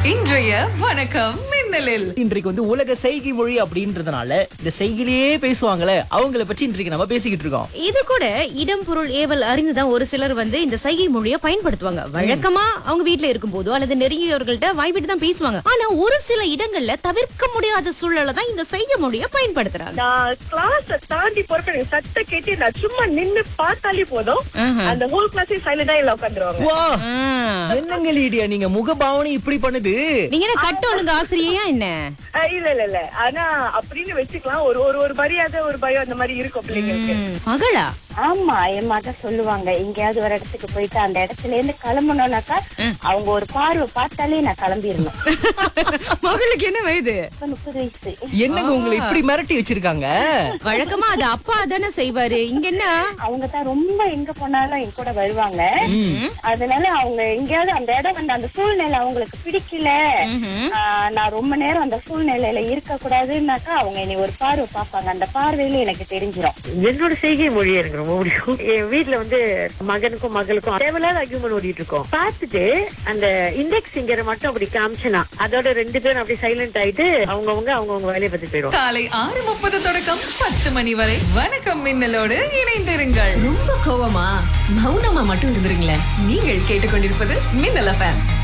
இன்றைய வணக்கம் மின்னலில் இன்றைக்கு வந்து உலக செய்கை மொழி அப்படின்றதுனால இந்த செய்கையிலேயே பேசுவாங்களே அவங்கள பற்றி இன்றைக்கு நம்ம பேசிக்கிட்டு இருக்கோம் இது கூட இடம் பொருள் ஏவல் அறிந்துதான் ஒரு சிலர் வந்து இந்த சைகை மொழியை பயன்படுத்துவாங்க வழக்கமா அவங்க வீட்ல இருக்கும் போதோ அல்லது நெருங்கியவர்கள்ட்ட வாய்விட்டு தான் பேசுவாங்க ஆனா ஒரு சில இடங்கள்ல தவிர்க்க முடியாத சூழல்ல தான் இந்த சைகை மொழியை பயன்படுத்துறாங்க நான் கிளாஸ் தாண்டி போறப்ப எனக்கு சத்த கேட்டு நான் சும்மா நின்னு பார்த்தாலே போதும் அந்த ஹோல் கிளாஸே சைலண்டா இல்ல உட்காந்துருவாங்க வா ஆ. என்னங்க லீடியா நீங்க முகபாவனை இப்படி பண்ணுது நீங்க என்ன கட்ட ஒழுங்கு ஆசிரியையா என்ன இல்ல இல்ல இல்ல ஆனா அப்படின்னு வச்சுக்கலாம் ஒரு ஒரு ஒரு மரியாதை ஒரு பயம் அந்த மாதிரி இருக்கும் பிள்ளைங்களுக்கு ம், மகளா ஆமா என் மக சொல்லுவாங்க எங்கேயாவது ஒரு இடத்துக்கு போயிட்டு அந்த இடத்துல இருந்து கிளம்பணும்னாக்கா அவங்க ஒரு பார்வை பார்த்தாலே நான் கிளம்பிடணும் மகளுக்கு என்ன வயது இப்ப முப்பது வயசு என்னங்க உங்களை இப்படி மிரட்டி வச்சிருக்காங்க வழக்கமா அது அப்பா தானே செய்வாரு இங்க என்ன அவங்க தான் ரொம்ப எங்க போனாலும் என் கூட வருவாங்க அதனால அவங்க எங்கேயாவது அந்த இடம் வந்து அந்த சூழ்நிலை அவங்களுக்கு பிடிக்கல ஆஹ், நான் ரொம்ப நேரம் அந்த சூழ்நிலையில இருக்க கூடாதுன்னாக்கா அவங்க என்னை ஒரு பார்வை பார்ப்பாங்க அந்த பார்வையில எனக்கு தெரிஞ்சிடும் என்னோட செய்கை மொழி எனக்கு ரொம்ப பிடிக்கும் என் வீட்ல வந்து மகனுக்கும் மகளுக்கும் தேவையில்லாத அக்யூமெண்ட் ஓடிட்டு இருக்கோம் பார்த்துட்டு அந்த இண்டெக்ஸ் ஃபிங்கரை மட்டும் அப்படி காமிச்சனா அதோட ரெண்டு பேரும் அப்படி சைலண்ட் ஆயிட்டு அவங்கவங்க அவங்கவங்க வேலையை பத்தி போயிடும் காலை ஆறு முப்பது தொடக்கம் பத்து மணி வரை வணக்கம் மின்னலோடு இணைந்திருங்கள் ரொம்ப கோவமா மௌனமா மட்டும் இருந்துருங்களேன் நீங்கள் கேட்டுக்கொண்டிருப்பது மின்னல் எஃப்எம்